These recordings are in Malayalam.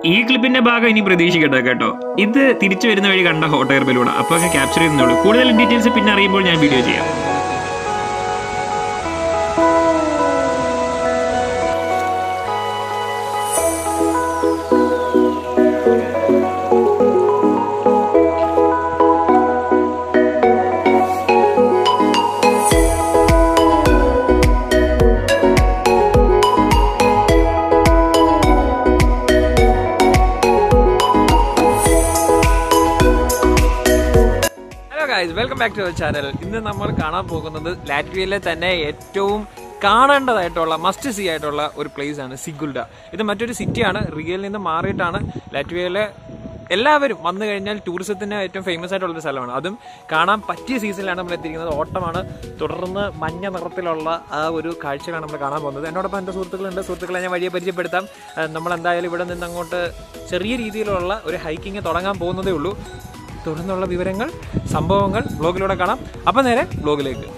ഈ ക്ലിപ്പിന്റെ ഭാഗം ഇനി പ്രതീക്ഷിക്കട്ടെ കേട്ടോ ഇത് തിരിച്ചു വരുന്ന വഴി കണ്ട ഹോട്ട് എയർ ബലൂൺ അപ്പോൾ ഒക്കെ ക്യാപ്ചർ ചെയ്യുന്നുള്ളൂ കൂടുതൽ ഡീറ്റെയിൽസ് പിന്നെ അറിയുമ്പോൾ ഞാൻ വീഡിയോ ചെയ്യാം hello guys welcome back to our channel ഇന്ന് നമ്മൾ കാണാൻ പോകുന്നത് ലാറ്റ്വിയയിലെ തന്നെ ഏറ്റവും കാണേണ്ടതായിട്ടുള്ള മസ്റ്റ് സി ആയിട്ടുള്ള ഒരു പ്ലേസ് ആണ് സിഗുൽഡ ഇത് മറ്റൊരു സിറ്റിയാണ് റിയയിൽ നിന്ന് മാറിയിട്ടാണ് ലാറ്റ്വിയയിലെ എല്ലാവരും വന്നു കഴിഞ്ഞാൽ ടൂറിസത്തിന് ഏറ്റവും ഫേമസ് ആയിട്ടുള്ള ഒരു സ്ഥലമാണ് അതും കാണാൻ പറ്റിയ സീസണിലാണ് നമ്മൾ എത്തിയിരിക്കുന്നത് ഓട്ടമാണ് തുടർന്ന് മഞ്ഞ നിറത്തിലുള്ള ആ ഒരു കാഴ്ചകളാണ് നമ്മൾ കാണാൻ പോകുന്നത് എന്നോടൊപ്പം എൻ്റെ സുഹൃത്തുക്കളുണ്ട് സുഹൃത്തുക്കളെ ഞാൻ വഴിയെ പരിചയപ്പെടുത്താം ആ, നമ്മൾ എന്തായാലും ഇവിടെ നിന്ന് അങ്ങോട്ട് ചെറിയ രീതിയിലുള്ള ഒരു ഹൈക്കിങ് തുടങ്ങാൻ പോകുന്നതേ ഉള്ളൂ തുടർന്നുള്ള വിവരങ്ങൾ സംഭവങ്ങൾ ബ്ലോഗിലൂടെ കാണാം അപ്പം നേരെ ബ്ലോഗിലേക്ക്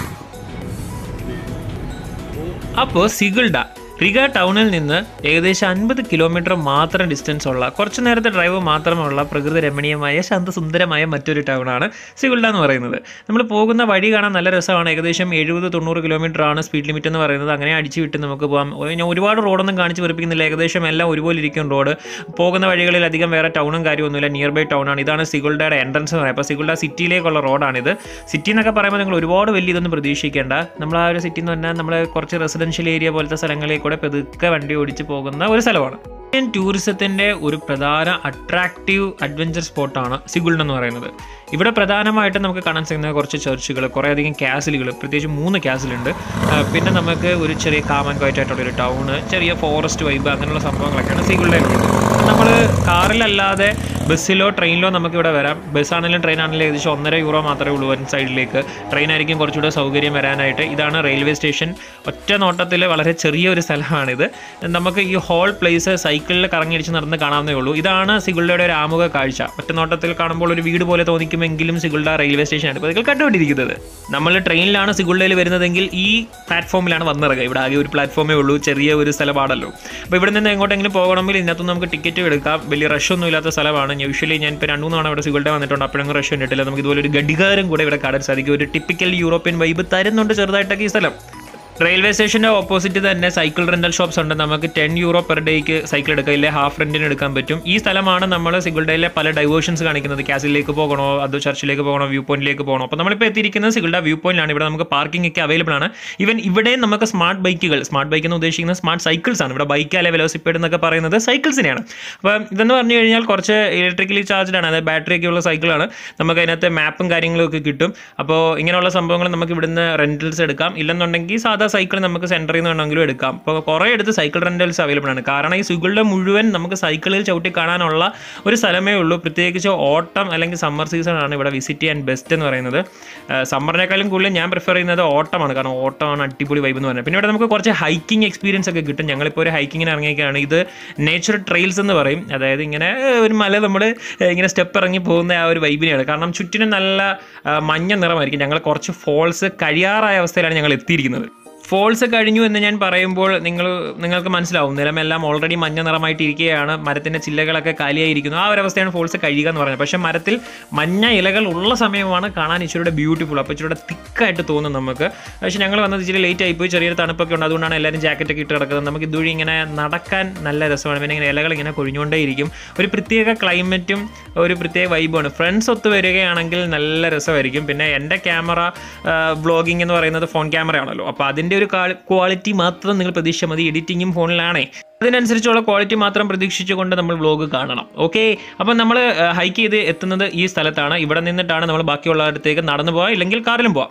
അപ്പോൾ സിഗുൾഡ റിഗ ടൗണിൽ നിന്ന് ഏകദേശം അൻപത് കിലോമീറ്റർ മാത്രം ഡിസ്റ്റൻസ് ഉള്ള കുറച്ച് നേരത്തെ ഡ്രൈവ് മാത്രമുള്ള പ്രകൃതി രമണീയമായ ശാന്തസുന്ദരമായ മറ്റൊരു ടൗണാണ് സിഗുൾഡ എന്ന് പറയുന്നത് നമ്മൾ പോകുന്ന വഴി കാണാൻ നല്ല രസമാണ് ഏകദേശം എഴുപത് തൊണ്ണൂറ് കിലോമീറ്റർ ആണ് സ്പീഡ് ലിമിറ്റ് എന്ന് പറയുന്നത് അങ്ങനെ അടിച്ചു വിട്ട് നമുക്ക് പോകാം ഒ- ഞാൻ ഒരുപാട് റോഡൊന്നും കാണിച്ച് വെറുപ്പിക്കുന്നില്ല ഏകദേശം എല്ലാം ഒരുപോലെ ഇരിക്കും റോഡ് പോകുന്ന വഴികളിൽ അധികം വേറെ ടൗണും കാര്യമൊന്നുമില്ല നിയർ ബൈ ടൗൺ ആണ് ഇതാണ് സിഗുൾഡയുടെ എൻട്രൻസ് എന്ന് പറയുന്നത് അപ്പോൾ സിഗുൾഡ സിറ്റിയിലേക്കുള്ള റോഡാണിത് സിറ്റി എന്നൊക്കെ പറയുമ്പോൾ നിങ്ങൾ ഒരുപാട് വലിയ ഇതൊന്നും പ്രതീക്ഷിക്കേണ്ട നമ്മൾ ആ ഒരു സിറ്റി എന്ന് പറഞ്ഞാൽ നമ്മൾ കുറച്ച് റെസിഡൻഷ്യൽ ഏരിയ പോലത്തെ സ്ഥലങ്ങളിൽ കൂടെ പെതുക്കെ വണ്ടി ഓടിച്ച് പോകുന്ന ഒരു സ്ഥലമാണ് ഇന്ത്യൻ ടൂറിസത്തിൻ്റെ ഒരു പ്രധാന അട്രാക്റ്റീവ് അഡ്വഞ്ചർ സ്പോട്ടാണ് സിഗുൾഡ് എന്ന് പറയുന്നത് ഇവിടെ പ്രധാനമായിട്ടും നമുക്ക് കാണാൻ സാധിക്കുന്ന കുറച്ച് ചർച്ചുകൾ കുറേയധികം ക്യാസിലുകൾ പ്രത്യേകിച്ച് മൂന്ന് ക്യാസിലുണ്ട് ആ, പിന്നെ നമുക്ക് ഒരു ചെറിയ കാമൻ ക്വയറ്റ് ആയിട്ടുള്ള ഒരു ടൗണ് ചെറിയ ഫോറസ്റ്റ് വൈബ് അങ്ങനെയുള്ള സംഭവങ്ങളൊക്കെയാണ് സിഗുൾഡയിലുള്ളത് നമ്മൾ കാറിലല്ലാതെ ബസ്സിലോ ട്രെയിനിലോ നമുക്ക് ഇവിടെ വരാം ബസ്സാണെങ്കിലും ട്രെയിൻ ആണെങ്കിലും ഏകദേശം ഒന്നര യൂറോ മാത്രമേ ഉള്ളൂ വൻ സൈഡിലേക്ക് ട്രെയിൻ ആയിരിക്കും കുറച്ചുകൂടെ സൗകര്യം വരാനായിട്ട് ഇതാണ് റെയിൽവേ സ്റ്റേഷൻ ഒറ്റ നോട്ടത്തിൽ വളരെ ചെറിയ ഒരു സ്ഥലമാണിത് നമുക്ക് ഈ ഹോൾ പ്ലേസ് സൈക്കിളിൽ കറങ്ങിയടിച്ച് നടന്ന് കാണാവുന്നേ ഉള്ളൂ ഇതാണ് സിഗുൾഡയുടെ ഒരു ആമുഖ കാഴ്ച ഒറ്റ നോട്ടത്തിൽ കാണുമ്പോൾ ഒരു വീട് പോലെ തോന്നിക്കുമെങ്കിലും സിഗുൾഡ റെയിൽവേ സ്റ്റേഷനാണ് ഇപ്പോൾ നിങ്ങൾ കണ്ടുകൊണ്ടിരിക്കുന്നത് നമ്മൾ ട്രെയിനിലാണ് സിഗുൾഡയിൽ വരുന്നതെങ്കിൽ ഈ പ്ലാറ്റ്ഫോമിലാണ് വന്നിറങ്ങുക ഇവിടെ ആകെ ഒരു പ്ലാറ്റ്ഫോമേ ഉള്ളൂ ചെറിയ ഒരു സ്ഥലമാണല്ലോ അപ്പോൾ ഇവിടെ നിന്ന് എങ്ങോട്ടെങ്കിലും പോകണമെങ്കിൽ ഇതിനകത്ത് നമുക്ക് ടിക്കറ്റ് എടുക്കാം വലിയ റഷ് ഒന്നും ഇല്ലാത്ത സ്ഥലമാണ് യൂഷ്വലി ഞാൻ ഇപ്പോൾ രണ്ട് മൂന്ന് തവണ ഇവിടെ സിഗുൾഡ വന്നിട്ടുണ്ട് അപ്പോഴൊന്നും റഷ് കണ്ടിട്ടില്ല നമുക്ക് ഇതുപോലെ ഒരു ഘടികാരം കൂടെ ഇവിടെ കാണാൻ സാധിക്കും ഒരു ടിപ്പിക്കൽ യൂറോപ്യൻ വൈബ് തരുന്നുണ്ട് ചെറുതായിട്ടൊക്കെ ഈ സ്ഥലം റെയിൽവേ സ്റ്റേഷൻ്റെ ഓപ്പോസിറ്റ് തന്നെ സൈക്കിൾ റെൻ്റൽ ഷോപ്സ് ഉണ്ട് നമുക്ക് ടെൻ യൂറോ പെർ ഡേക്ക് സൈക്കിൾ എടുക്കാം ഇല്ലേ ഹാഫ് റെൻറ്റിന് എടുക്കാൻ പറ്റും ഈ സ്ഥലമാണ് നമ്മൾ സിഗുൾഡയിലെ പല ഡൈവേഷൻസ് കാണിക്കുന്നത് കാസിലേക്ക് പോകണോ അത് ചർച്ചിലേക്ക് പോകണോ വ്യൂ പോയിന്റിലേക്ക് പോകണോ അപ്പോൾ നമ്മളിപ്പോൾ എത്തിയിരിക്കുന്നത് സിഗുൾഡ വ്യൂ പോയിന്റിലാണ് ഇവിടെ നമുക്ക് പാർക്കിംഗ് ഒക്കെ അവൈലബിൾ ആണ് ഈവൻ ഇവിടെ നമുക്ക് സ്മാർട്ട് ബൈക്കുകൾ സ്മാർട്ട് ബൈക്ക് എന്ന് ഉദ്ദേശിക്കുന്നത് സ്മാർട്ട് സൈക്കിൾസ് ആണ് ഇവിടെ ബൈക്ക് അല്ലെ വെലോസിപ്പേഡ് എന്നൊക്കെ പറയുന്നത് സൈക്കിൾസിനെയാണ് അപ്പോൾ ഇതെന്ന് പറഞ്ഞു കഴിഞ്ഞാൽ കുറച്ച് ഇലക്ട്രിക്കലി ചാർജ്ഡ് ആണ് അതായത് ബാറ്ററി ഒക്കെ ഉള്ള സൈക്കിളാണ് നമുക്ക് അതിനകത്ത് മാപ്പും കാര്യങ്ങളും ഒക്കെ കിട്ടും അപ്പോൾ ഇങ്ങനെയുള്ള സംഭവങ്ങൾ നമുക്ക് ഇവിടുന്ന് റെന്റൽസ് എടുക്കാം ഇല്ലെന്നുണ്ടെങ്കിൽ സാധാ സൈക്കിൾ നമുക്ക് സെൻറ്ററിൽ നിന്ന് വേണമെങ്കിലും എടുക്കാം അപ്പോൾ കുറേ എടുത്ത് സൈക്കിൾ റെന്റൽസ് അവൈലബിൾ ആണ് കാരണം ഈ സുഗുളുടെ മുഴുവൻ നമുക്ക് സൈക്കിളിൽ ചവിട്ടി കാണാനുള്ള ഒരു സ്ഥലമേ ഉള്ളൂ പ്രത്യേകിച്ച് ഓട്ടം അല്ലെങ്കിൽ സമ്മർ സീസൺ ആണ് ഇവിടെ വിസിറ്റ് ചെയ്യാൻ ബെസ്റ്റ് എന്ന് പറയുന്നത് സമ്മറിനേക്കാളും കൂടുതൽ ഞാൻ പ്രിഫർ ചെയ്യുന്നത് ഓട്ടമാണ് കാരണം ഓട്ടമാണ് അടിപൊളി വൈബ് എന്ന് പറയുന്നത് പിന്നെ ഇവിടെ നമുക്ക് കുറച്ച് ഹൈക്കിംഗ് എക്സ്പീരിയൻസ് ഒക്കെ കിട്ടും ഞങ്ങളിപ്പോൾ ഒരു ഹൈക്കിങ്ങിന് ഇറങ്ങിയൊക്കെയാണ് ഇത് നേച്ചർ ട്രെയിൽസ് എന്ന് പറയും അതായത് ഇങ്ങനെ ഒരു മല നമ്മൾ ഇങ്ങനെ സ്റ്റെപ്പ് ഇറങ്ങി പോകുന്ന ആ ഒരു വൈബിനെയാണ് കാരണം ചുറ്റിനും നല്ല ആ, മഞ്ഞ നിറമായിരിക്കും ഞങ്ങൾ കുറച്ച് ഫോൾസ് കഴിയാറായ അവസ്ഥയിലാണ് ഞങ്ങൾ എത്തിയിരിക്കുന്നത് ഫോൾസ് കഴിഞ്ഞു എന്ന് ഞാൻ പറയുമ്പോൾ നിങ്ങൾ നിങ്ങൾക്ക് മനസ്സിലാവും നിലമെല്ലാം ഓൾറെഡി മഞ്ഞ നിറമായിട്ട് ഇരിക്കുകയാണ് മരത്തിൻ്റെ ചില്ലകളൊക്കെ കാലിയായിരിക്കുന്നു ആ ഒരു അവസ്ഥയാണ് ഫോൾസ് കഴിയുക എന്ന് പറയുന്നത് പക്ഷേ മരത്തിൽ മഞ്ഞ ഇലകൾ ഉള്ള സമയമാണ് കാണാൻ ഇച്ചിരിയുടെ ബ്യൂട്ടിഫുൾ അപ്പോൾ ഇച്ചിരിയുടെ തിക്കായിട്ട് തോന്നും നമുക്ക് പക്ഷേ ഞങ്ങൾ വന്നത് ഇച്ചിരി ലേറ്റ് ആയിപ്പോയി ചെറിയൊരു തണുപ്പൊക്കെ ഉണ്ട് അതുകൊണ്ടാണ് എല്ലാവരും ജാക്കറ്റൊക്കെ ഇട്ട് കിടക്കുന്നത് നമുക്ക് ഇതുവഴി ഇങ്ങനെ നടക്കാൻ നല്ല രസമാണ് പിന്നെ ഇങ്ങനെ ഇലകൾ ഇങ്ങനെ കൊഴിഞ്ഞുകൊണ്ടേയിരിക്കും ഒരു പ്രത്യേക ക്ലൈമറ്റും ഒരു പ്രത്യേക വൈബാണ് ഫ്രണ്ട്സ് ഒത്ത് വരികയാണെങ്കിൽ നല്ല രസമായിരിക്കും പിന്നെ എൻ്റെ ക്യാമറ വ്ളോഗിംഗ് എന്ന് പറയുന്നത് ഫോൺ ക്യാമറയാണല്ലോ അപ്പോൾ അതിൻ്റെ ഒരു ക്വാളിറ്റി മാത്രം നിങ്ങൾ പ്രതീക്ഷിച്ചാൽ മതി എഡിറ്റിങ്ങും ഫോണിലാണേ അതിനനുസരിച്ചുള്ള ക്വാളിറ്റി മാത്രം പ്രതീക്ഷിച്ചുകൊണ്ട് നമ്മൾ വ്ളോഗ് കാണണം ഓക്കെ അപ്പം നമ്മൾ ഹൈക്ക് ചെയ്ത് എത്തുന്നത് ഈ സ്ഥലത്താണ് ഇവിടെ നിന്നിട്ടാണ് നമ്മൾ ബാക്കിയുള്ളവരത്തേക്ക് നടന്നു പോകാം ഇല്ലെങ്കിൽ കാറിലും പോവാം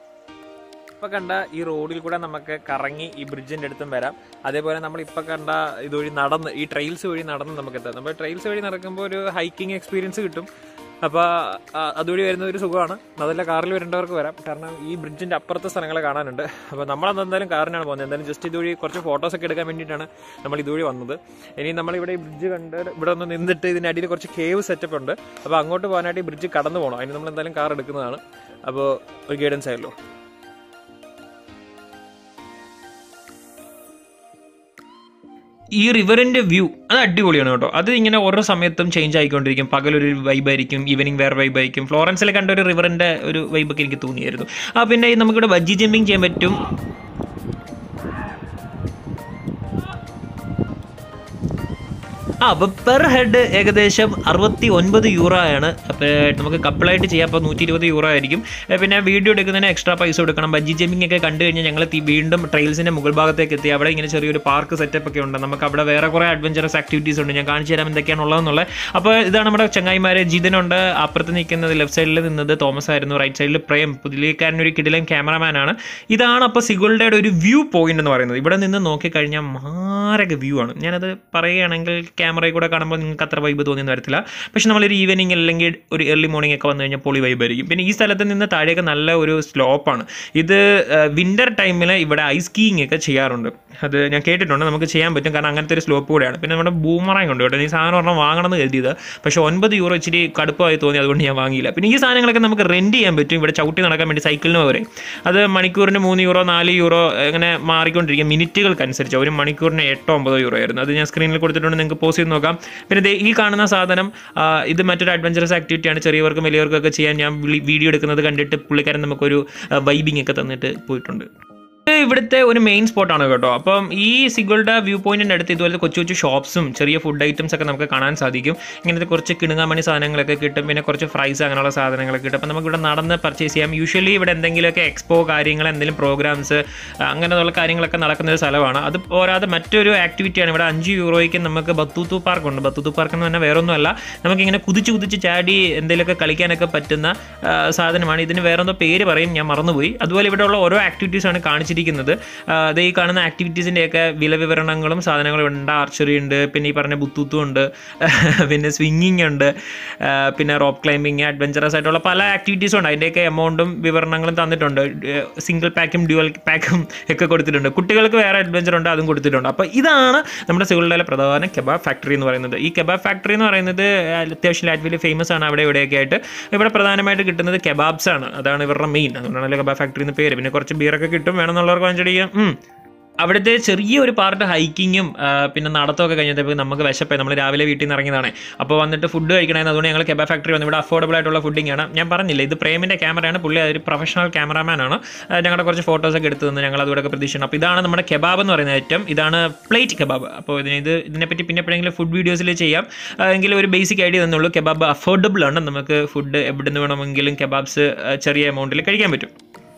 ഇപ്പൊ കണ്ട ഈ റോഡിൽ കൂടെ നമുക്ക് കറങ്ങി ഈ ബ്രിഡ്ജിന്റെ അടുത്തും വരാം അതേപോലെ നമ്മൾ ഇപ്പൊ കണ്ട ഇതുവഴി നടന്ന് ഈ ട്രെയിൽസ് വഴി നടന്ന് നമുക്ക് എത്താം നമ്മൾ ട്രെയിൽസ് വഴി നടക്കുമ്പോൾ ഒരു ഹൈക്കിംഗ് എക്സ്പീരിയൻസ് കിട്ടും അപ്പോൾ അതുവഴി വരുന്ന ഒരു സുഖമാണ് അതല്ല കാറിൽ വരേണ്ടവർക്ക് വരാം കാരണം ഈ ബ്രിഡ്ജിന്റെ അപ്പുറത്തെ സ്ഥലങ്ങൾ കാണാനുണ്ട് അപ്പോൾ നമ്മളന്ന് എന്തായാലും കാറിനാണ് പോകുന്നത് എന്തായാലും ജസ്റ്റ് ഇതുവഴി കുറച്ച് ഫോട്ടോസ് ഒക്കെ എടുക്കാൻ വേണ്ടിയിട്ടാണ് നമ്മൾ ഇതുവഴി വന്നത് ഇനി നമ്മൾ ഇവിടെ ഈ ബ്രിഡ്ജ് കണ്ട് ഇവിടെ ഒന്ന് നിന്നിട്ട് ഇതിന്റെ അടിയിൽ കുറച്ച് കേവ് സെറ്റപ്പ് ഉണ്ട് അപ്പോൾ അങ്ങോട്ട് പോകാനായിട്ട് ഈ ബ്രിഡ്ജ് കടന്നു പോകണം അതിന് നമ്മൾ എന്തായാലും കാർ എടുക്കുന്നതാണ് അപ്പോൾ ഒരു ഗൈഡൻസ് ആയല്ലോ ഈ റിവറിൻ്റെ വ്യൂ അത് അടിപൊളിയാണ് കേട്ടോ അത് ഇങ്ങനെ ഓരോ സമയത്തും ചേഞ്ച് ആയിക്കൊണ്ടിരിക്കും പകലൊരു വൈബായിരിക്കും ഈവനിങ് വേറെ വൈബായിരിക്കും ഫ്ലോറൻസിൽ കണ്ട ഒരു റിവറിൻ്റെ ഒരു വൈബൊക്കെ എനിക്ക് തോന്നിയായിരുന്നു ആ പിന്നെ ഈ നമുക്കിവിടെ ബജ്ജി ജമ്പിങ് ചെയ്യാൻ പറ്റും ആ അപ്പോൾ പെർ ഹെഡ് ഏകദേശം അറുപത്തി ഒൻപത് യൂറോ ആണ് അപ്പോൾ നമുക്ക് കപ്പിളായിട്ട് ചെയ്യാം അപ്പോൾ നൂറ്റി ഇരുപത് യൂറോ ആയിരിക്കും ഏ, പിന്നെ വീഡിയോ എടുക്കുന്നതിന് എക്സ്ട്രാ പൈസ കൊടുക്കണം ബജ്ജി ജമ്പിങ് ഒക്കെ കണ്ടു കഴിഞ്ഞാൽ ഞങ്ങൾ തി- വീണ്ടും ട്രെയിൽസിൻ്റെ മുകൾ ഭാഗത്തേക്ക് എത്തി അവിടെ ഇങ്ങനെ ചെറിയൊരു പാർക്ക് സെറ്റപ്പ് ഒക്കെ ഉണ്ട് നമുക്ക് അവിടെ വേറെ കുറേ അഡ്വഞ്ചറസ് ആക്ടിവിറ്റീസ് ഉണ്ട് ഞാൻ കാണിച്ചു തരാം എന്തൊക്കെയാണ് ഉള്ളതെന്നുള്ളത് അപ്പോൾ ഇതാണ് നമ്മുടെ ചങ്ങായിമാരെ ജിതനുണ്ട് അപ്പുറത്ത് നിൽക്കുന്നത് ലെഫ്റ്റ് സൈഡിൽ നിന്നത് തോമസ് ആയിരുന്നു റൈറ്റ് സൈഡിൽ പ്രേം പുതിലേക്കാരൻ ഒരു കിടിലൻ ക്യാമറമാൻ ആണ് ഇതാണ് അപ്പോൾ സിഗുളുടെ ഒരു വ്യൂ പോയിന്റ് എന്ന് പറയുന്നത് ഇവിടെ നിന്ന് നോക്കിക്കഴിഞ്ഞാൽ മാരക വ്യൂ ആണ് ഞാനത് പറയുകയാണെങ്കിൽ ക്യാമറയിൽ കൂടെ കാണുമ്പോൾ നിങ്ങൾക്ക് അത്ര വൈബ് തോന്നിയെന്ന് വരത്തില്ല പക്ഷെ നമ്മളൊരു ഈവനിങ് അല്ലെങ്കിൽ ഒരു ഏർലി മോർണിംഗ് ഒക്കെ വന്നു കഴിഞ്ഞാൽ പൊളി വൈബ് ആയിരിക്കും പിന്നെ ഈ സ്ഥലത്ത് നിന്ന് താഴേക്ക് നല്ല ഒരു സ്ലോപ്പാണ് ഇത് വിൻ്റർ ടൈമിൽ ഇവിടെ ഐസ് സ്കീയിങ് ഒക്കെ ചെയ്യാറുണ്ട് അത് ഞാൻ കേട്ടിട്ടുണ്ട് നമുക്ക് ചെയ്യാൻ പറ്റും കാരണം അങ്ങനത്തെ ഒരു സ്ലോപ്പ് കൂടെയാണ് പിന്നെ നമ്മുടെ ബൂമറാങ് ഉണ്ട് കേട്ടോ ഈ സാധനം ഒരെണ്ണം വാങ്ങണമെന്ന് കരുതിയത് പക്ഷേ ഒൻപത് യൂറോ ഇച്ചിരി കടുപ്പമായി തോന്നി അതുകൊണ്ട് ഞാൻ വാങ്ങിയില്ല പിന്നെ ഈ സാധനങ്ങളൊക്കെ നമുക്ക് റെൻറ്റ് ചെയ്യാൻ പറ്റും ഇവിടെ ചവിട്ടി നടക്കാൻ വേണ്ടി സൈക്കിളിന് വരെ അത് മണിക്കൂറിന് മൂന്ന് യൂറോ നാല് യൂറോ അങ്ങനെ മാറിക്കൊണ്ടിരിക്കും മിനിറ്റുകൾക്കനുസരിച്ച് ഒരു മണിക്കൂറിന് എട്ടോ ഒമ്പതോ യൂറോ ആയിരുന്നു അത് ഞാൻ സ്ക്രീനിൽ കൊടുത്തിട്ടുണ്ട് നിങ്ങൾക്ക് പോസ് ചെയ്ത് നോക്കാം പിന്നെ ദേ ഈ കാണുന്ന സാധനം ആ, ഇത് മറ്റൊരു അഡ്വഞ്ചറസ് ആക്ടിവിറ്റിയാണ് ചെറിയവർക്കും വലിയവർക്കും ഒക്കെ ചെയ്യാൻ ഞാൻ വിളി- വീഡിയോ എടുക്കുന്നത് കണ്ടിട്ട് പുള്ളിക്കാരൻ നമുക്കൊരു വൈബിങ് ഒക്കെ തന്നിട്ട് പോയിട്ടുണ്ട് ഇത് ഇവിടുത്തെ ഒരു മെയിൻ സ്പോട്ടാണ് കേട്ടോ അപ്പം ഈ സിഗുളുടെ വ്യൂ പോയിന്റിൻ്റെ അടുത്ത് ഇതുപോലത്തെ കൊച്ചു കൊച്ചു ഷോപ്സും ചെറിയ ഫുഡ് ഐറ്റംസ് ഒക്കെ നമുക്ക് കാണാൻ സാധിക്കും ഇങ്ങനത്തെ കുറച്ച് കിണുങ്ങാമണി സാധനങ്ങളൊക്കെ കിട്ടും പിന്നെ കുറച്ച് ഫ്രൈസ് അങ്ങനെയുള്ള സാധനങ്ങളൊക്കെ കിട്ടും അപ്പം നമുക്ക് ഇവിടെ നടന്ന് പർച്ചേസ് ചെയ്യാം യൂഷ്വലി ഇവിടെ എന്തെങ്കിലുമൊക്കെ എക്സ്പോ കാര്യങ്ങൾ എന്തെങ്കിലും പ്രോഗ്രാംസ് അങ്ങനെയുള്ള കാര്യങ്ങളൊക്കെ നടക്കുന്ന ഒരു സ്ഥലമാണ് അത് പോരാതെ മറ്റൊരു ആക്ടിവിറ്റിയാണ് ഇവിടെ അഞ്ച് യൂറോയ്ക്ക് നമുക്ക് ബത്തൂത്തു പാർക്ക് ഉണ്ട് ബത്തൂത്തു പാർക്ക് എന്ന് പറഞ്ഞാൽ വേറെ ഒന്നുമല്ല നമുക്കിങ്ങനെ കുതിച്ച് കുതിച്ച് ചാടി എന്തെങ്കിലുമൊക്കെ കളിക്കാനൊക്കെ പറ്റുന്ന ആ, സാധനമാണ് ഇതിന് വേറെ എന്തോ പേര് പറയും ഞാൻ മറന്നുപോയി അതുപോലെ ഇവിടെയുള്ള ഓരോ ആക്ടിവിറ്റീസാണ് കാണിച്ചിരിക്കുന്നത് ആ, ദേ ഈ കാണുന്ന ആക്ടിവിറ്റീസിൻ്റെയൊക്കെ വില വിവരണങ്ങളും സാധനങ്ങളും ഉണ്ട് ആർച്ചറി ഉണ്ട് പിന്നെ ഈ പറഞ്ഞ ബുത്തൂത്തു ഉണ്ട് പിന്നെ സ്വിങ്ങിങ് ഉണ്ട് ആ, പിന്നെ റോപ്പ് ക്ലൈമ്പിങ് അഡ്വഞ്ചറസ് ആയിട്ടുള്ള പല ആക്ടിവിറ്റീസും ഉണ്ട് അതിൻ്റെയൊക്കെ എമൗണ്ടും വിവരണങ്ങളും തന്നിട്ടുണ്ട് സിംഗിൾ പാക്കും ഡ്യുവൽ പാക്കും ഒക്കെ കൊടുത്തിട്ടുണ്ട് കുട്ടികൾക്ക് വേറെ അഡ്വഞ്ചർ ഉണ്ട് അതും കൊടുത്തിട്ടുണ്ട് അപ്പോൾ ഇതാണ് നമ്മുടെ സിഗുളുടെ പ്രധാന കെബാബ് ഫാക്ടറി എന്ന് പറയുന്നത് ഈ കെബാബ് ഫാക്ടറി എന്ന് പറയുന്നത് അത്യാവശ്യം ലാറ്റ്വിയിൽ ഫേമസ് ആണ് അവിടെ ഇവിടെയൊക്കെ ആയിട്ട് ഇവിടെ പ്രധാനമായിട്ട് കിട്ടുന്നത് കെബാബ്സ് ആണ് അതാണ് ഇവരുടെ മെയിൻ അതുകൊണ്ടാണല്ലോ കെബാബ് ഫാക്ടറി എന്ന് പേര് പിന്നെ കുറച്ച് ബിയറൊക്കെ കിട്ടും വേണമെന്നുള്ളവർക്ക് വാങ്ങിച്ചടിക്കാം ഉം. അവിടുത്തെ ചെറിയ ഒരു പാർട്ട് ഹൈക്കിങ്ങും പിന്നെ നടത്തമൊക്കെ കഴിഞ്ഞപ്പോൾ നമുക്ക് വിശപ്പായി നമ്മൾ രാവിലെ വീട്ടിൽ നിന്ന് ഇറങ്ങിയതാണ് അപ്പോൾ വന്നിട്ട് ഫുഡ് കഴിക്കണമെന്ന് അതുകൊണ്ട് ഞങ്ങൾ കെബാ ഫാക്ടറി വന്നു ഇവിടെ അഫോർഡബിൾ ആയിട്ടുള്ള ഫുഡിംഗ് ആണ് ഞാൻ പറഞ്ഞില്ല ഇത് പ്രേമിൻ്റെ ക്യാമറയാണ് പുള്ളി ഒരു പ്രൊഫഷണൽ ക്യാമറാമാൻ ആണ് ആ, ഞങ്ങളുടെ കുറച്ച് ഫോട്ടോസൊക്കെ എടുത്തു തന്നു ഞങ്ങൾ അതുകൂടെ പ്രതീക്ഷിക്കണം അപ്പോൾ ഇതാണ് നമ്മുടെ കെബാബ് എന്ന് പറയുന്ന ഐറ്റം ഇതാണ് പ്ലേറ്റ് കെബാബ് അപ്പോൾ ഇതിന് ഇത് ഇതിനെപ്പറ്റി പിന്നെ എപ്പോഴെങ്കിലും ഫുഡ് വീഡിയോസിൽ ചെയ്യാം ആ, എങ്കിലും ഒരു ബേസിക് ഐഡിയ തന്നുള്ളൂ കെബാബ് അഫോർഡബിൾ ആണ് നമുക്ക് ഫുഡ് എവിടെ നിന്ന് വേണമെങ്കിലും കെബാബ്സ് ചെറിയ എമൗണ്ടിൽ കഴിക്കാൻ പറ്റും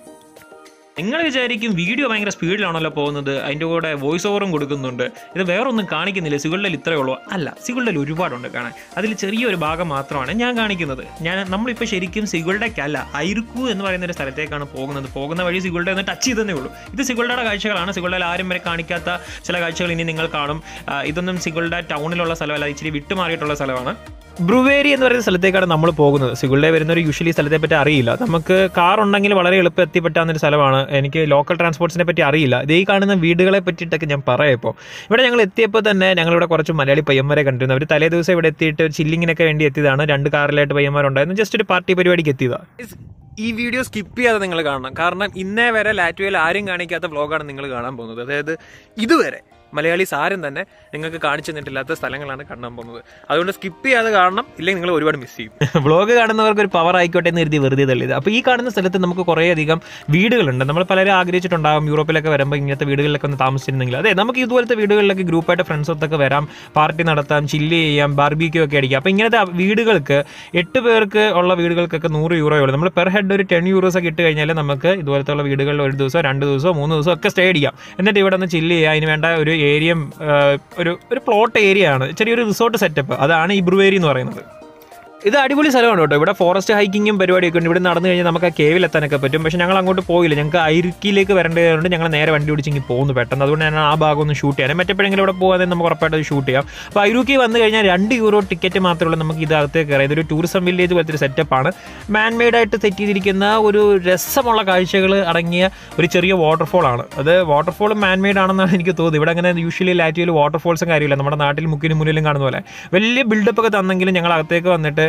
നിങ്ങൾ വിചാരിക്കും വീഡിയോ ഭയങ്കര സ്പീഡിലാണല്ലോ പോകുന്നത് അതിൻ്റെ കൂടെ വോയിസ് ഓവറും കൊടുക്കുന്നുണ്ട് ഇത് വേറൊന്നും കാണിക്കുന്നില്ല സിഗുളിൽ ഇത്രയേ ഉള്ളൂ അല്ല സിഗുളിൽ ഒരുപാടുണ്ട് കാണാൻ അതിൽ ചെറിയൊരു ഭാഗം മാത്രമാണ് ഞാൻ കാണിക്കുന്നത് ഞാൻ നമ്മളിപ്പോൾ ശരിക്കും സിഗുൾഡയ്ക്കല്ല ഐരുക്കു എന്ന് പറയുന്ന ഒരു സ്ഥലത്തേക്കാണ് പോകുന്നത് പോകുന്ന വഴി സിഗുൾഡ ഒന്ന് ടച്ച് ചെയ്തതേ ഉള്ളൂ ഇത് സിഗുൾഡയുടെ കാഴ്ചകളാണ് സിഗുൾഡയിൽ ആരും വരെ കാണിക്കാത്ത ചില കാഴ്ചകൾ ഇനി നിങ്ങൾ കാണും ആ, ഇതൊന്നും സിഗുൾഡ ടൗണിലുള്ള സ്ഥലമല്ല ഇച്ചിരി വിട്ടുമാറിയിട്ടുള്ള സ്ഥലമാണ് ബ്രുവേരി എന്ന് പറയുന്ന സ്ഥലത്തേക്കാണ് നമ്മൾ പോകുന്നത് സിഗുൾഡെ വരുന്ന ഒരു യൂഷ്വലി സ്ഥലത്തെ പറ്റി അറിയില്ല നമുക്ക് കാർ ഉണ്ടെങ്കിൽ വളരെ എളുപ്പം എത്തിപ്പെട്ടാവുന്ന ഒരു സ്ഥലമാണ് എനിക്ക് ലോക്കൽ ട്രാൻസ്പോർട്ട്സിനെ പറ്റി അറിയില്ല ഇത് ഈ കാണുന്ന വീടുകളെ പറ്റിയിട്ടൊക്കെ ഞാൻ പറയാം ഇപ്പോൾ ഇവിടെ ഞങ്ങൾ എത്തിയപ്പോൾ തന്നെ ഞങ്ങളിവിടെ കുറച്ച് മലയാളി പയ്യന്മാരെ കണ്ടിരുന്നു അവർ തലേ ദിവസം ഇവിടെ എത്തിയിട്ട് ഒരു ചില്ലിങ്ങിനൊക്കെ വേണ്ടി എത്തിയതാണ് രണ്ട് കാറിലായിട്ട് പയ്യന്മാരുണ്ടായിരുന്നു ജസ്റ്റ് ഒരു പാർട്ടി പരിപാടിക്ക് എത്തിയതാണ് ഈ വീഡിയോ സ്കിപ്പ് ചെയ്യാതെ നിങ്ങൾ കാണണം കാരണം ഇന്നേ വരെ ലാറ്റ്വയിൽ ആരും കാണിക്കാത്ത വ്ളോഗാണ് നിങ്ങൾ കാണാൻ പോകുന്നത് അതായത് ഇതുവരെ മലയാളീസ് ആരും തന്നെ നിങ്ങൾക്ക് കാണിച്ചു തന്നിട്ടില്ലാത്ത സ്ഥലങ്ങളാണ് കാണാൻ പോകുന്നത് അതുകൊണ്ട് സ്കിപ്പ് ചെയ്യാതെ കാണണം ഇല്ലെങ്കിൽ നിങ്ങൾ ഒരുപാട് മിസ് ചെയ്യും വ്ളോഗ് കാണുന്നവർക്ക് ഒരു പവർ ആയിക്കോട്ടെ എന്ന് കരുതി വെറുതെ തള്ളിയത് അപ്പോൾ ഈ കാണുന്ന സ്ഥലത്ത് നമുക്ക് കുറേയധികം വീടുകളുണ്ട് നമ്മൾ പലരും ആഗ്രഹിച്ചിട്ടുണ്ടാകും യൂറോപ്പിലൊക്കെ വരുമ്പോൾ ഇങ്ങനത്തെ വീടുകളിലൊക്കെ ഒന്ന് താമസിച്ചിരുന്നെങ്കിൽ അതെ നമുക്ക് ഇതുപോലത്തെ വീടുകളിലൊക്കെ ഗ്രൂപ്പായിട്ട് ഫ്രണ്ട്സൊത്തൊക്കെ വരാം പാർട്ടി നടത്താം ചില്ല് ചെയ്യാം ബാർബിക്യൂ ഒക്കെ അടിക്കാം അപ്പോൾ ഇങ്ങനത്തെ വീടുകൾക്ക് എട്ട് പേർക്ക് ഉള്ള വീടുകൾക്കൊക്കെ നൂറ് യൂറോ ഉള്ളൂ നമ്മൾ പെർ ഹെഡ് ഒരു ടെൻ യൂറോസ് ഒക്കെ ഇട്ട് കഴിഞ്ഞാൽ നമുക്ക് ഇതുപോലത്തെ ഉള്ള വീടുകളിൽ ഒരു ദിവസം രണ്ട് ദിവസമോ മൂന്ന് ദിവസം ഒക്കെ സ്റ്റേ അടിക്കാം എന്നിട്ട് ഇവിടെ ഒന്ന് ചില്ല് ചെയ്യുക അതിന് വേണ്ട ഒരു ഏരിയ ഒരു ഒരു പ്ലോട്ട് ഏരിയ ആണ് ചെറിയൊരു റിസോർട്ട് സെറ്റപ്പ് അതാണ് ഈ ബ്രുവേരി എന്ന് പറയുന്നത് ഇത് അടിപൊളി സ്ഥലമാണ് കേട്ടോ ഇവിടെ ഫോറസ്റ്റ് ഹൈക്കിങ്ങും പരിപാടിയൊക്കെ ഉണ്ട് ഇവിടെ നടന്നു കഴിഞ്ഞാൽ നമുക്ക് ആ കേവിൽ എത്താനൊക്കെ പറ്റും പക്ഷേ ഞങ്ങൾ അങ്ങോട്ട് പോയില്ല ഞങ്ങൾക്ക് ഐരുക്കിയിലേക്ക് വരേണ്ടതുകൊണ്ട് ഞങ്ങൾ നേരെ വണ്ടി ഓടിച്ചെങ്കിൽ പോകുന്നു പെട്ടെന്ന് അതുകൊണ്ട് ഞാൻ ആ ഭാഗം ഒന്ന് ഷൂട്ട് ചെയ്യാൻ മറ്റെപ്പോഴെങ്കിലും ഇവിടെ പോകാതെ നമുക്ക് ഉറപ്പായിട്ട് ഷൂട്ട് ചെയ്യാം അപ്പോൾ ഐരുക്കി വന്നു കഴിഞ്ഞാൽ രണ്ട് യൂറോ ടിക്കറ്റ് മാത്രമേ ഉള്ളൂ നമുക്ക് ഇതിനകത്തേക്ക് കയറാം ഇതൊരു ടൂറിസം വില്ലേജ് പോലത്തെ ഒരു സെറ്റപ്പാണ് മാൻ മെയ്ഡായിട്ട് സെറ്റ് ചെയ്തിരിക്കുന്ന ഒരു രസമുള്ള കാഴ്ചകൾ അടങ്ങിയ ഒരു ചെറിയ വാട്ടർഫോൾ ആണ് അത് വാട്ടർഫോൾ മാൻ മെയ്ഡ് ആണെന്നാണ് എനിക്ക് തോന്നുന്നത് ഇവിടെ അങ്ങനെ യൂഷ്വലി ലാറ്റുവിൽ വാട്ടർഫോൾസും കാര്യമില്ല നമ്മുടെ നാട്ടിൽ മുക്കിനും മുന്നിലും കാണുന്ന പോലെ വലിയ ബിൽഡപ്പ് ഒക്കെ തന്നെങ്കിലും ഞങ്ങൾ അകത്തേക്ക് വന്നിട്ട്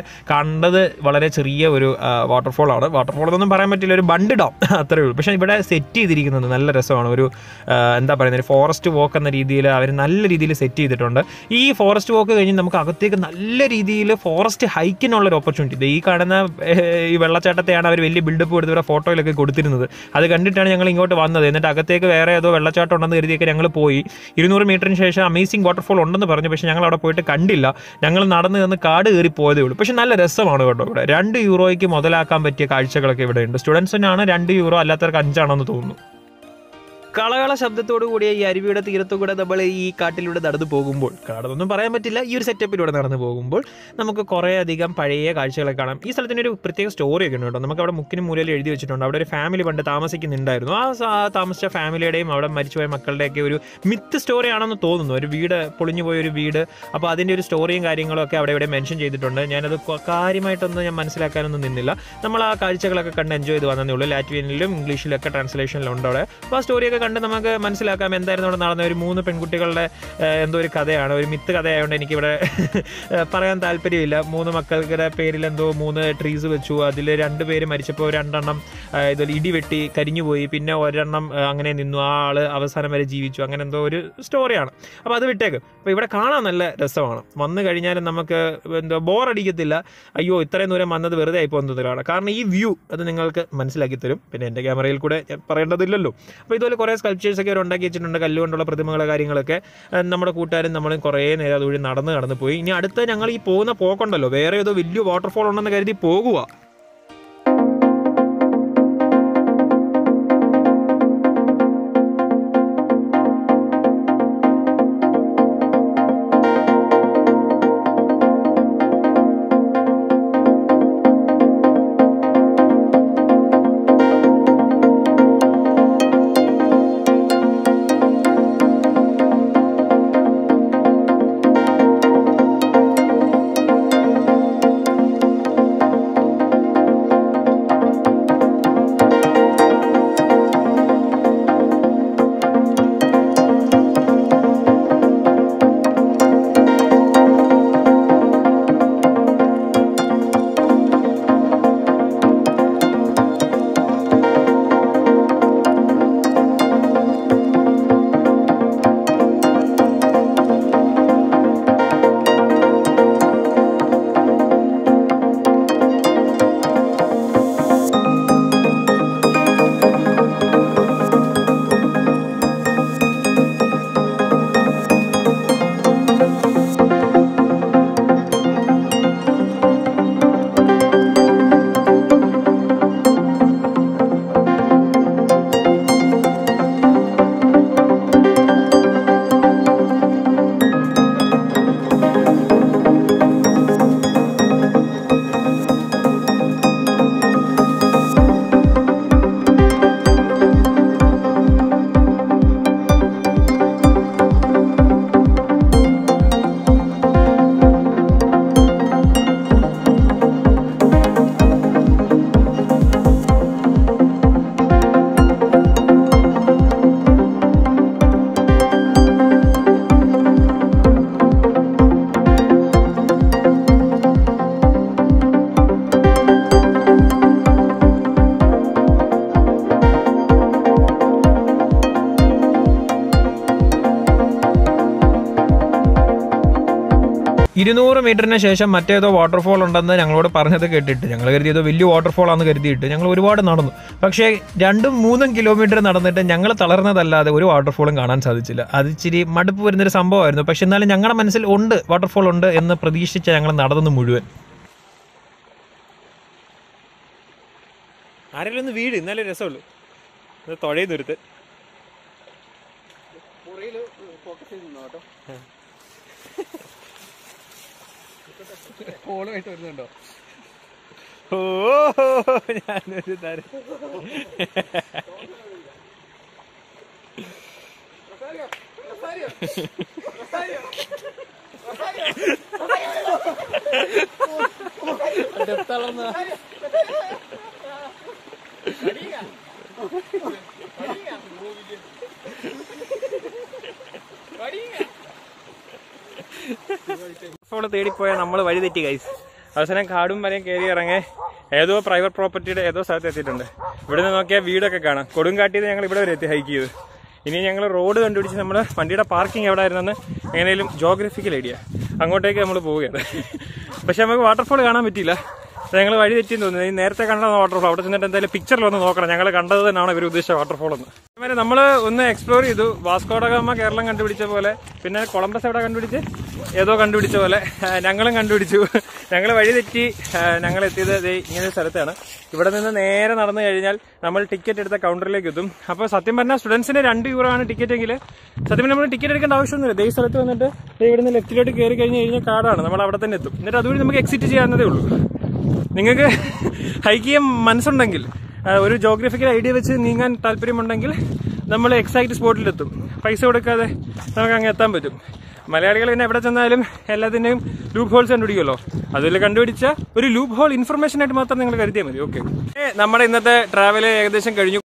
കണ്ടത് വളരെ ചെറിയ ഒരു വാട്ടർഫോൾ ആണ് വാട്ടർഫോൾ എന്നൊന്നും പറയാൻ പറ്റില്ല ഒരു ബണ്ട് ഡാം അത്രേ ഉള്ളൂ പക്ഷേ ഇവിടെ സെറ്റ് ചെയ്തിരിക്കുന്നത് നല്ല രസമാണ് ഒരു ആ, എന്താ പറയുന്നത് ഒരു ഫോറസ്റ്റ് വാക്ക് എന്ന രീതിയിൽ അവർ നല്ല രീതിയിൽ സെറ്റ് ചെയ്തിട്ടുണ്ട് ഈ ഫോറസ്റ്റ് വാക്ക് കഴിഞ്ഞ് നമുക്ക് അകത്തേക്ക് നല്ല രീതിയിൽ ഫോറസ്റ്റ് ഹൈക്കിനുള്ള ഒരു ഓപ്പർച്യൂണിറ്റി ഈ കാണുന്ന ഏഹ്, ഈ വെള്ളച്ചാട്ടത്തെയാണ് അവർ വലിയ ബിൽഡപ്പ് കൊടുത്ത് ഇവിടെ ഫോട്ടോയിലൊക്കെ കൊടുത്തിരുന്നത് അത് കണ്ടിട്ടാണ് ഞങ്ങൾ ഇങ്ങോട്ട് വന്നത് എന്നിട്ട് അകത്തേക്ക് വേറെ ഏതോ വെള്ളച്ചാട്ടം ഉണ്ടെന്ന് കരുതിയൊക്കെ ഞങ്ങൾ പോയി ഇരുന്നൂറ് മീറ്ററിന് ശേഷം അമേസിംഗ് വാട്ടർഫോൾ ഉണ്ടെന്ന് പറഞ്ഞു പക്ഷേ ഞങ്ങൾ അവിടെ പോയിട്ട് കണ്ടില്ല ഞങ്ങൾ നടന്ന് നിന്ന് കാട് കയറി പോയതേ ഉള്ളൂ പക്ഷേ നല്ല രസമാണ് കേട്ടോ ഇവിടെ രണ്ട് യൂറോയ്ക്ക് മുതലാക്കാൻ പറ്റിയ കാഴ്ചകളൊക്കെ ഇവിടെ ഉണ്ട് സ്റ്റുഡൻസിനാണ് രണ്ട് യൂറോ അല്ലാത്തവർക്ക് അഞ്ചാണെന്ന് തോന്നുന്നു കളകള ശബ്ദത്തോടു കൂടിയ ഈ അരുവിയുടെ തീരത്തു കൂടെ നമ്മൾ ഈ കാട്ടിലൂടെ നടന്നു പോകുമ്പോൾ കാടൊന്നും പറയാൻ പറ്റില്ല ഈ ഒരു സെറ്റപ്പിലൂടെ നടന്നു പോകുമ്പോൾ നമുക്ക് കുറേ അധികം പഴയ കാഴ്ചകളൊക്കെ കാണാം ഈ സ്ഥലത്തിന് ഒരു പ്രത്യേക സ്റ്റോറി ഒക്കെ ഉണ്ട് കേട്ടോ നമുക്ക് അവിടെ മുക്കിനും മൂലയിൽ എഴുതി വെച്ചിട്ടുണ്ട് അവിടെ ഒരു ഫാമിലി പണ്ട് താമസിക്കുന്നുണ്ടായിരുന്നു ആ സ- ആ താമസിച്ച ഫാമിലിയുടെയും അവിടെ മരിച്ചുപോയ മക്കളുടെയൊക്കെ ഒരു മിത്ത് സ്റ്റോറി ആണെന്ന് തോന്നുന്നു ഒരു വീട് പൊളിഞ്ഞു പോയ ഒരു വീട് അപ്പോൾ അതിൻ്റെ ഒരു സ്റ്റോറിയും കാര്യങ്ങളും ഒക്കെ അവിടെ ഇവിടെ മെൻഷൻ ചെയ്തിട്ടുണ്ട് ഞാനത് കൊ- കാര്യമായിട്ടൊന്നും ഞാൻ മനസ്സിലാക്കാനൊന്നും നിന്നില്ല നമ്മൾ ആ കാഴ്ചകളൊക്കെ കണ്ട് എൻജോയ് ചെയ്ത് വന്നതേ ഉള്ളൂ ലാറ്റ്വിയനിലും ഇംഗ്ലീഷിലൊക്കെ ട്രാൻസ്ലേഷനിലും ഉണ്ട് അവിടെ അപ്പോൾ ആ സ്റ്റോറിയൊക്കെ കണ്ട് നമുക്ക് മനസ്സിലാക്കാം എന്തായിരുന്നു അവിടെ നടന്ന ഒരു മൂന്ന് പെൺകുട്ടികളുടെ ഏഹ്, എന്തോ ഒരു കഥയാണ് ഒരു മിത്ത് കഥയായതുകൊണ്ട് എനിക്കിവിടെ ഏഹ്, പറയാൻ താല്പര്യമില്ല മൂന്ന് മക്കളുടെ പേരിൽ എന്തോ മൂന്ന് ട്രീസ് വെച്ചു അതിൽ രണ്ട് പേര് മരിച്ചപ്പോൾ രണ്ടെണ്ണം ഏഹ്, ഇതുപോലെ ഇടി വെട്ടി കരിഞ്ഞുപോയി പിന്നെ ഒരെണ്ണം ഏഹ്, അങ്ങനെ നിന്നു ആ ആള് അവസാനം വരെ ജീവിച്ചു അങ്ങനെ എന്തോ ഒരു സ്റ്റോറിയാണ് അപ്പോൾ അത് വിട്ടേക്ക് അപ്പോൾ ഇവിടെ കാണാൻ നല്ല രസമാണ് വന്നു കഴിഞ്ഞാലും നമുക്ക് എന്തോ ബോറടിക്കത്തില്ല അയ്യോ ഇത്രയും ദൂരം വന്നത് വെറുതെ ആയി പോകുന്നതിലാണ് കാരണം ഈ വ്യൂ അത് നിങ്ങൾക്ക് മനസ്സിലാക്കി തരും പിന്നെ എൻ്റെ ക്യാമറയിൽ കൂടെ ഞാൻ പറയേണ്ടതില്ലല്ലോ അപ്പോൾ ഇതുപോലെ കുറേ സ്കൾപ്ചേഴ്സ് ഒക്കെ അവർ ഉണ്ടാക്കി വെച്ചിട്ടുണ്ട് കല്ലുകൊണ്ടുള്ള പ്രതിമകളെ കാര്യങ്ങളൊക്കെ ഏഹ് നമ്മുടെ കൂട്ടുകാരും നമ്മളും കുറേ നേരം അതുവഴി നടന്ന് കടന്ന് പോയി ഇനി അടുത്ത ഞങ്ങൾ ഈ പോകുന്ന പോക്കുണ്ടല്ലോ വേറെ ഏതോ വലിയ വാട്ടർഫോൾ ഉണ്ടെന്ന് കരുതി പോകുക ഇരുന്നൂറ് മീറ്ററിന് ശേഷം മറ്റേതോ വാട്ടർഫോൾ ഉണ്ടെന്ന് ഞങ്ങളോട് പറഞ്ഞത് കേട്ടിട്ട് ഞങ്ങൾ കരുതിയതോ വലിയ വാട്ടർഫോൾ ആണെന്ന് കരുതിയിട്ട് ഞങ്ങൾ ഒരുപാട് നടന്നു പക്ഷേ രണ്ടും മൂന്നും കിലോമീറ്റർ നടന്നിട്ട് ഞങ്ങൾ തളർന്നതല്ലാതെ ഒരു വാട്ടർഫോളും കാണാൻ സാധിച്ചില്ല അത് ഇച്ചിരി മടുപ്പ് വരുന്നൊരു സംഭവമായിരുന്നു പക്ഷെ എന്നാലും ഞങ്ങളുടെ മനസ്സിൽ ഉണ്ട് വാട്ടർഫോൾ ഉണ്ട് എന്ന് പ്രതീക്ഷിച്ച ഞങ്ങൾ നടന്നു മുഴുവൻ ആരെങ്കിലും ഒന്ന് വീട് ഇന്നാലേ രസമുള്ളൂ തുഴയുന്നൊരുത്ത് കോളുമായിട്ട് വരുന്നുണ്ടോ ഓ ഞാനൊരു തരം ഫോള് തേടിപ്പോയാൽ നമ്മൾ വഴി തെറ്റി ഗൈസ് അവസാനം കാടും മലയും കയറി ഇറങ്ങി ഏതോ പ്രൈവറ്റ് പ്രോപ്പർട്ടിയുടെ ഏതോ സ്ഥലത്ത് എത്തിയിട്ടുണ്ട് ഇവിടെ നിന്ന് നോക്കിയാൽ വീടൊക്കെ കാണാം കൊടുങ്കാട്ടിൽ ഞങ്ങൾ ഇവിടെ വരെ എത്തി ഹൈക്ക് ചെയ്ത് ഇനി ഞങ്ങൾ റോഡ് കണ്ടുപിടിച്ച് നമ്മൾ വണ്ടിയുടെ പാർക്കിംഗ് എവിടെ ആയിരുന്നെന്ന് എങ്ങനെയും ജോഗ്രഫിക്കൽ ഐഡിയ അങ്ങോട്ടേക്ക് നമ്മൾ പോവുകയാണ് പക്ഷെ നമുക്ക് വാട്ടർഫോൾ കാണാൻ പറ്റിയില്ല ഞങ്ങൾ വഴി തെറ്റിന്ന് തോന്നുന്നു ഈ നേരത്തെ കണ്ട വാട്ടർഫോൾ അവിടെ ചെന്നിട്ട് എന്തായാലും പിക്ചറിൽ ഒന്ന് നോക്കണം ഞങ്ങൾ കണ്ടത് തന്നെയാണ് ഇവർ ഉദ്ദേശിച്ച വാട്ടർഫോൾ എന്ന് ഇവരെ നമ്മൾ ഒന്ന് എക്സ്പ്ലോർ ചെയ്തു വാസ്കോഡഗാമ കേരളം കണ്ടുപിടിച്ച പോലെ പിന്നെ കൊളംബസ് എവിടെ കണ്ടുപിടിച്ച് ഏതോ കണ്ടുപിടിച്ച പോലെ ആ, ഞങ്ങളും കണ്ടുപിടിച്ചു ഞങ്ങൾ വഴി തെറ്റി ആ, ഞങ്ങൾ എത്തിയത് ദേ ഇങ്ങനെ ഒരു സ്ഥലത്താണ് ഇവിടെ നിന്ന് നേരെ നടന്നു കഴിഞ്ഞാൽ നമ്മൾ ടിക്കറ്റ് എടുത്ത കൗണ്ടറിലേക്ക് എത്തും അപ്പോൾ സത്യം പറഞ്ഞാൽ സ്റ്റുഡൻസിന് രണ്ട് യൂറോ ആണ് ടിക്കറ്റ് എങ്കിൽ സത്യം നമ്മൾ ടിക്കറ്റ് എടുക്കേണ്ട ആവശ്യമൊന്നുമില്ല ദേ ഈ സ്ഥലത്ത് വന്നിട്ട് ദേ ഇവിടുന്ന് ലെഫ്റ്റിലോട്ട് കയറി കഴിഞ്ഞ് കഴിഞ്ഞാൽ കാടാണ് നമ്മൾ അവിടെ തന്നെ എത്തും എന്നിട്ട് അതുവഴി നമുക്ക് എക്സിറ്റ് ചെയ്യാവുന്നതേ ഉള്ളൂ നിങ്ങൾക്ക് ഹൈക്ക് ചെയ്യാൻ മനസ്സുണ്ടെങ്കിൽ ആ, ഒരു ജോഗ്രഫിക്കൽ ഐഡിയ വെച്ച് നീങ്ങാൻ താല്പര്യമുണ്ടെങ്കിൽ നമ്മൾ എക്സാക്ട് സ്പോട്ടിലെത്തും പൈസ കൊടുക്കാതെ നമുക്ക് അങ്ങ് എത്താൻ പറ്റും മലയാളികൾ പിന്നെ എവിടെ ചെന്നാലും എല്ലാത്തിൻ്റെയും ലൂപ്പ് ഹോൾസ് കണ്ടുപിടിക്കുമല്ലോ അതിൽ കണ്ടുപിടിച്ച ഒരു ലൂപ്പ് ഹോൾ ഇൻഫർമേഷൻ ആയിട്ട് മാത്രം നിങ്ങൾ കരുതിയാൽ മതി ഓക്കെ നമ്മുടെ ഇന്നത്തെ ട്രാവൽ ഏകദേശം കഴിഞ്ഞു